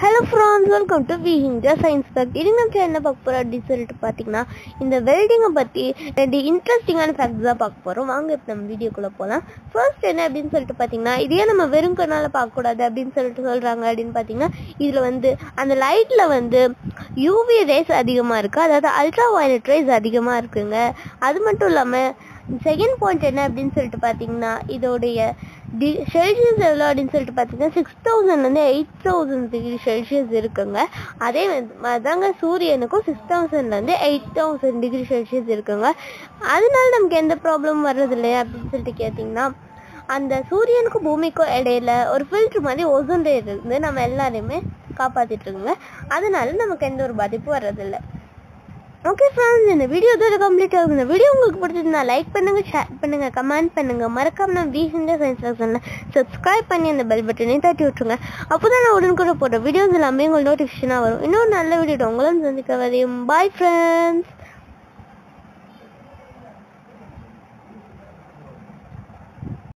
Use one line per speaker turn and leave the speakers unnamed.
hello friends welcome to we India science fact இது நம்ம என்ன பார்க்க போகிறோம் அப்படின்னு சொல்லிட்டு பார்த்தீங்கன்னா இந்த வெல்டிங்கை பற்றி ரெண்டு இன்ட்ரெஸ்டிங்கான ஃபேக்ட்ஸ் தான் பார்க்க போகிறோம் வாங்க இப்போ நம்ம வீடியோக்குள்ளே போகலாம் ஃபர்ஸ்ட் என்ன அப்படின்னு சொல்லிட்டு பார்த்தீங்கன்னா இதே நம்ம வெறும் கண்ணால் பார்க்கக்கூடாது அப்படின்னு சொல்லிட்டு சொல்கிறாங்க அப்படின்னு பார்த்தீங்கன்னா இதில் வந்து அந்த லைட்டில் வந்து யூவி ரேஸ் அதிகமாக இருக்குது அதாவது அல்ட்ரா வயலட் ரேஸ் அதிகமாக இருக்குங்க அது மட்டும் இல்லாமல் செகண்ட் பாயிண்ட் என்ன அப்படின்னு சொல்லிட்டு பார்த்தீங்கன்னா இதோடைய டி செல்சியஸ் எவ்வளோ அப்படின்னு சொல்லிட்டு பார்த்தீங்கன்னா சிக்ஸ் தௌசண்ட்லேருந்து எயிட் தௌசண்ட் டிகிரி செல்சியஸ் இருக்குங்க அதே வந்து அதாங்க சூரியனுக்கும் சிக்ஸ் தௌசண்ட்லேருந்து எயிட் தௌசண்ட் டிகிரி செல்சியஸ் இருக்குங்க அதனால நமக்கு எந்த ப்ராப்ளம் வர்றது இல்லையா அப்படின்னு சொல்லிட்டு கேட்டிங்கன்னா அந்த சூரியனுக்கும் பூமிக்கும் இடையில ஒரு ஃபில்ட்ரு மாதிரி ஓசோன் லேயர் இருந்து நம்ம எல்லாரையுமே காப்பாற்றிட்டு இருக்குங்க அதனால நமக்கு எந்த ஒரு பாதிப்பும் வர்றதில்லை ஓகே ஃப்ரெண்ட்ஸ் இந்த வீடியோ இதோட கம்ப்ளீட் ஆகும் இந்த வீடியோ உங்களுக்கு பிடிச்சிருந்தா லைக் பண்ணுங்க ஷேர் பண்ணுங்க கமெண்ட் பண்ணுங்க மறக்காம நம்ம வி ஹிந்தியா சயின்ஸ் செக்ஷனில் சப்ஸ்கிரைப் பண்ணி அந்த பெல் பட்டனையும் தட்டி விட்டுருங்க அப்போ தான் நான் உடனுக்குள்ள போடுற வீடியோஸ் எல்லாமே உங்களுக்கு நோட்டிஃபிகேஷனாக வரும் இன்னொரு நல்ல வீடியோ உங்களும் சந்திக்க வரையும் பாய் ஃப்ரெண்ட்ஸ்